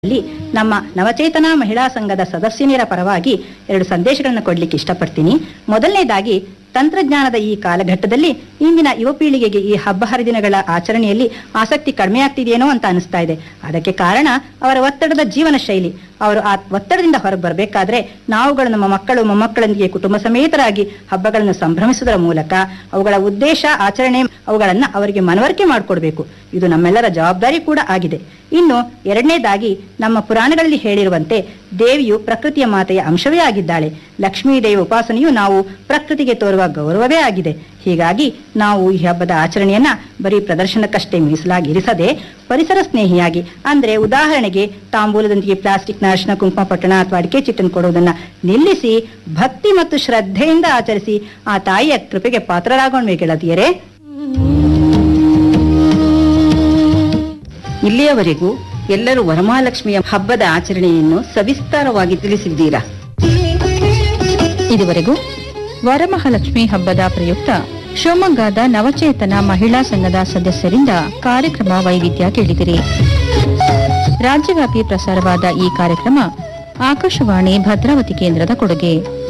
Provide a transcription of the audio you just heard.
ಇಲ್ಲಿ ನಮ್ಮ ನವಚೇತನ ಮಹಿಳಾ ಸಂಘದ ಸದಸ್ಯನಿಯರ ಪರವಾಗಿ ಎರಡು ಸಂದೇಶಗಳನ್ನು ಕೊಡ್ಲಿಕ್ಕೆ ಇಷ್ಟಪಡ್ತೀನಿ ಮೊದಲನೇದಾಗಿ ತಂತ್ರಜ್ಞಾನದ ಈ ಕಾಲಘಟ್ಟದಲ್ಲಿ ಇಂದಿನ ಯುವ ಪೀಳಿಗೆಗೆ ಈ ಹಬ್ಬ ಹರಿದಿನಗಳ ಆಚರಣೆಯಲ್ಲಿ ಆಸಕ್ತಿ ಕಡಿಮೆ ಆಗ್ತಿದೆಯೇನೋ ಅಂತ ಅನಿಸ್ತಾ ಇದೆ ಅದಕ್ಕೆ ಕಾರಣ ಅವರ ಒತ್ತಡದ ಜೀವನ ಶೈಲಿ ಅವರು ಆ ಒತ್ತಡದಿಂದ ಹೊರಗೆ ಬರಬೇಕಾದ್ರೆ ನಾವುಗಳು ನಮ್ಮ ಮಕ್ಕಳು ಮೊಮ್ಮಕ್ಕಳೊಂದಿಗೆ ಕುಟುಂಬ ಸಮೇತರಾಗಿ ಹಬ್ಬಗಳನ್ನು ಸಂಭ್ರಮಿಸುವುದರ ಮೂಲಕ ಅವುಗಳ ಉದ್ದೇಶ ಆಚರಣೆ ಅವುಗಳನ್ನ ಅವರಿಗೆ ಮನವರಿಕೆ ಮಾಡಿಕೊಡ್ಬೇಕು ಇದು ನಮ್ಮೆಲ್ಲರ ಜವಾಬ್ದಾರಿ ಕೂಡ ಆಗಿದೆ ಇನ್ನು ಎರಡನೇದಾಗಿ ನಮ್ಮ ಪುರಾಣಗಳಲ್ಲಿ ಹೇಳಿರುವಂತೆ ದೇವಿಯು ಪ್ರಕೃತಿಯ ಮಾತೆಯ ಅಂಶವೇ ಆಗಿದ್ದಾಳೆ ಲಕ್ಷ್ಮೀ ದೇವಿ ಉಪಾಸನೆಯು ನಾವು ಪ್ರಕೃತಿಗೆ ತೋರುವ ಗೌರವವೇ ಆಗಿದೆ ಹೀಗಾಗಿ ನಾವು ಈ ಹಬ್ಬದ ಆಚರಣೆಯನ್ನ ಬರೀ ಪ್ರದರ್ಶನಕ್ಕಷ್ಟೇ ಮೀಸಲಾಗಿರಿಸದೆ ಪರಿಸರ ಸ್ನೇಹಿಯಾಗಿ ಅಂದ್ರೆ ಉದಾಹರಣೆಗೆ ತಾಂಬೂಲದೊಂದಿಗೆ ಪ್ಲಾಸ್ಟಿಕ್ನ ಅರಿಶಿನ ಕುಂಕುಮ ಪಟ್ಟಣ ಅಥವಾ ಅಡಿಕೆ ಚಿಟ್ಟನ್ನು ಕೊಡುವುದನ್ನ ನಿಲ್ಲಿಸಿ ಭಕ್ತಿ ಮತ್ತು ಶ್ರದ್ಧೆಯಿಂದ ಆಚರಿಸಿ ಆ ತಾಯಿಯ ಕೃಪೆಗೆ ಪಾತ್ರರಾಗೋಣ ಗೆಳತಿಯರೇ ಇಲ್ಲಿಯವರೆಗೂ ಎಲ್ಲರೂ ವರಮಹಾಲಕ್ಷ್ಮಿಯ ಹಬ್ಬದ ಆಚರಣೆಯನ್ನು ಸವಿಸ್ತಾರವಾಗಿ ತಿಳಿಸಿದ್ದೀರಾ ಇದುವರೆಗೂ ವರಮಹಾಲಕ್ಷ್ಮಿ ಹಬ್ಬದ ಪ್ರಯುಕ್ತ ಶಿವಮೊಗ್ಗದ ನವಚೇತನ ಮಹಿಳಾ ಸಂಘದ ಸದಸ್ಯರಿಂದ ಕಾರ್ಯಕ್ರಮ ವೈವಿಧ್ಯ ಕೇಳಿದಿರಿ ರಾಜ್ಯವ್ಯಾಪಿ ಪ್ರಸಾರವಾದ ಈ ಕಾರ್ಯಕ್ರಮ ಆಕಾಶವಾಣಿ ಭದ್ರಾವತಿ ಕೇಂದ್ರದ ಕೊಡುಗೆ